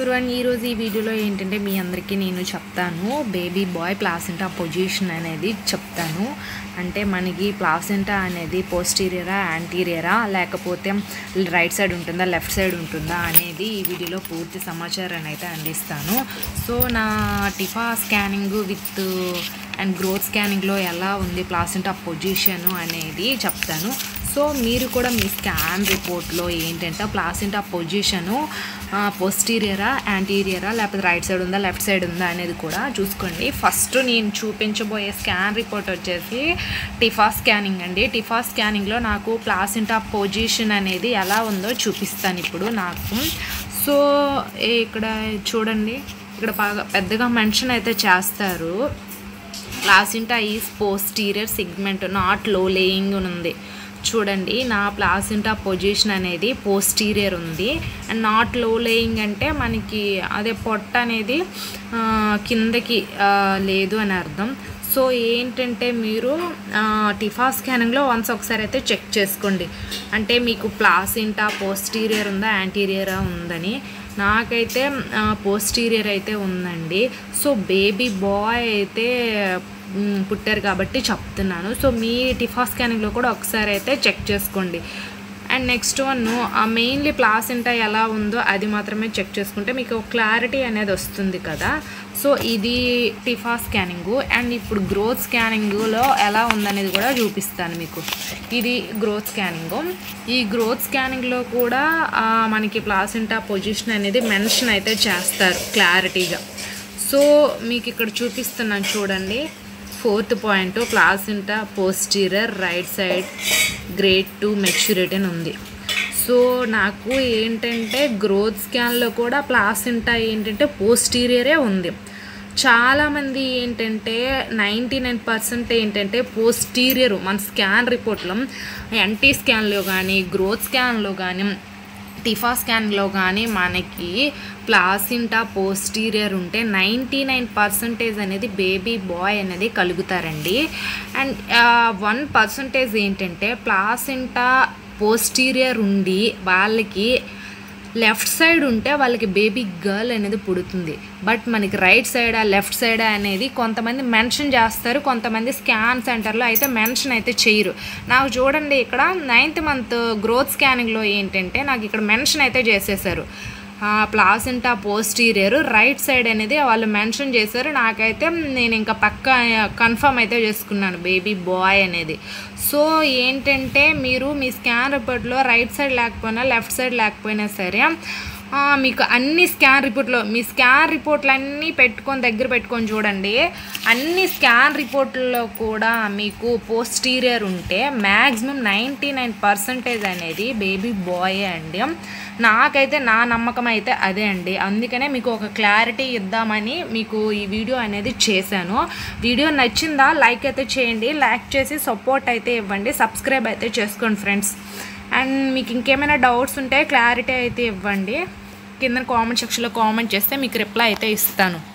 everyone ఈరోజు ఈ వీడియోలో ఏంటంటే మీ అందరికీ నేను చెప్తాను బేబీ బాయ్ ప్లాసెంటా పొజిషన్ అనేది చెప్తాను అంటే మనకి ప్లాసెంటా అనేది పోస్టీరియరా యాంటీరియరా లేకపోతే రైట్ సైడ్ ఉంటుందా లెఫ్ట్ సైడ్ ఉంటుందా అనేది ఈ వీడియోలో పూర్తి సమాచారాన్ని అయితే అందిస్తాను సో నా TIFFA scanning with and growth స్కానింగ్లో ఎలా ఉంది ప్లాసెంటా పొజిషన్ అనేది చెప్తాను సో మీరు కూడా మీ స్కాన్ రిపోర్ట్లో ఏంటంటే ప్లాసెంటా పొజిషను పోస్టీరియరా యాంటీరియరా లేకపోతే రైట్ సైడ్ ఉందా లెఫ్ట్ సైడ్ ఉందా అనేది కూడా చూసుకోండి ఫస్ట్ నేను చూపించబోయే స్కాన్ రిపోర్ట్ వచ్చేసి టిఫా స్కానింగ్ అండి టిఫా స్కానింగ్లో నాకు ప్లాసెంటా పొజిషన్ అనేది ఎలా ఉందో చూపిస్తాను ఇప్పుడు నాకు సో ఇక్కడ చూడండి ఇక్కడ బాగా పెద్దగా మెన్షన్ అయితే చేస్తారు placenta is posterior segment not low lying ఉంది చూడండి నా ప్లాసింటా పొజిషన్ అనేది పోస్టీరియర్ ఉంది అండ్ నాట్ లో లేయింగ్ అంటే మనకి అదే పొట్ట అనేది ఆ, కిందకి ఆ, లేదు అని అర్థం సో ఏంటంటే మీరు ఆ, టిఫా స్కానింగ్లో వన్స్ ఒకసారి అయితే చెక్ చేసుకోండి అంటే మీకు ప్లాసింటా పోస్టీరియర్ ఉందా యాంటీరియరా ఉందని నాకైతే పోస్టీరియర్ అయితే ఉందండి సో బేబీ బాయ్ అయితే మ్, పుట్టారు కాబట్టి చెప్తున్నాను సో మీ టిఫా స్కానింగ్లో కూడా ఒకసారి అయితే చెక్ చేసుకోండి and next one mainly placenta ఎలా ఉందో అది మాత్రమే చెక్ చేసుకుంటే మీకు క్లారిటీ అనేది వస్తుంది కదా సో ఇది టిఫా స్కానింగ్ అండ్ ఇప్పుడు గ్రోత్ స్కానింగ్లో ఎలా ఉందనేది కూడా చూపిస్తాను మీకు ఇది గ్రోత్ స్కానింగ్ ఈ గ్రోత్ స్కానింగ్లో కూడా ఆ, మనకి ప్లాసెంటా పొజిషన్ అనేది మెన్షన్ అయితే చేస్తారు క్లారిటీగా సో మీకు ఇక్కడ చూపిస్తున్నాను చూడండి fourth point placenta posterior right side grade two maturity అని ఉంది సో నాకు ఏంటంటే గ్రోత్ స్కాన్లో కూడా ప్లాసింటా ఏంటంటే పోస్టీరియరే ఉంది చాలామంది ఏంటంటే నైంటీ నైన్ పర్సెంట్ ఏంటంటే పోస్టీరియర్ మన స్కాన్ రిపోర్ట్లో ఎన్టీ స్కాన్లో కానీ గ్రోత్ స్కాన్లో కానీ టిఫా స్కాన్లో కానీ మనకి ప్లాసింటా పోస్టీరియర్ ఉంటే నైంటీ నైన్ పర్సంటేజ్ అనేది బేబీ బాయ్ అనేది కలుగుతారండి అండ్ వన్ పర్సంటేజ్ ఏంటంటే ప్లాసింటా పోస్టీరియర్ ఉండి వాళ్ళకి లెఫ్ట్ సైడ్ ఉంటే వాళ్ళకి బేబీ గర్ల్ అనేది పుడుతుంది బట్ మనకి రైట్ సైడా లెఫ్ట్ సైడా అనేది కొంతమంది మెన్షన్ చేస్తారు కొంతమంది స్కాన్ సెంటర్లో అయితే మెన్షన్ అయితే చేయరు నాకు చూడండి ఇక్కడ నైన్త్ మంత్ గ్రోత్ స్కానింగ్లో ఏంటంటే నాకు ఇక్కడ మెన్షన్ అయితే చేసేసారు ప్లాసెంటా పోస్టీరియర్ రైట్ సైడ్ అనేది వాళ్ళు మెన్షన్ చేశారు నాకైతే నేను ఇంకా పక్క కన్ఫర్మ్ అయితే చేసుకున్నాను బేబీ బాయ్ అనేది సో ఏంటంటే మీరు మీ స్కాన్ రిపోర్ట్లో రైట్ సైడ్ లేకపోయినా లెఫ్ట్ సైడ్ లేకపోయినా సరే ఆ, మీకు అన్ని స్కాన్ రిపోర్ట్లో మీ స్కాన్ రిపోర్ట్లు అన్నీ పెట్టుకొని దగ్గర పెట్టుకొని చూడండి అన్ని స్కాన్ రిపోర్ట్లలో కూడా మీకు పోస్టీరియర్ ఉంటే మ్యాక్సిమం నైంటీ నైన్ పర్సంటేజ్ అనేది బేబీ బాయే అండి నాకైతే నా నమ్మకం అయితే అదే అండి అందుకనే మీకు ఒక క్లారిటీ ఇద్దామని మీకు ఈ వీడియో అనేది చేశాను వీడియో నచ్చిందా లైక్ అయితే చేయండి లైక్ చేసి సపోర్ట్ అయితే ఇవ్వండి సబ్స్క్రైబ్ అయితే చేసుకోండి ఫ్రెండ్స్ అండ్ మీకు ఇంకేమైనా డౌట్స్ ఉంటే క్లారిటీ అయితే ఇవ్వండి కింద కామెంట్ సెక్షన్లో కామెంట్ చేస్తే మీకు రిప్లై అయితే ఇస్తాను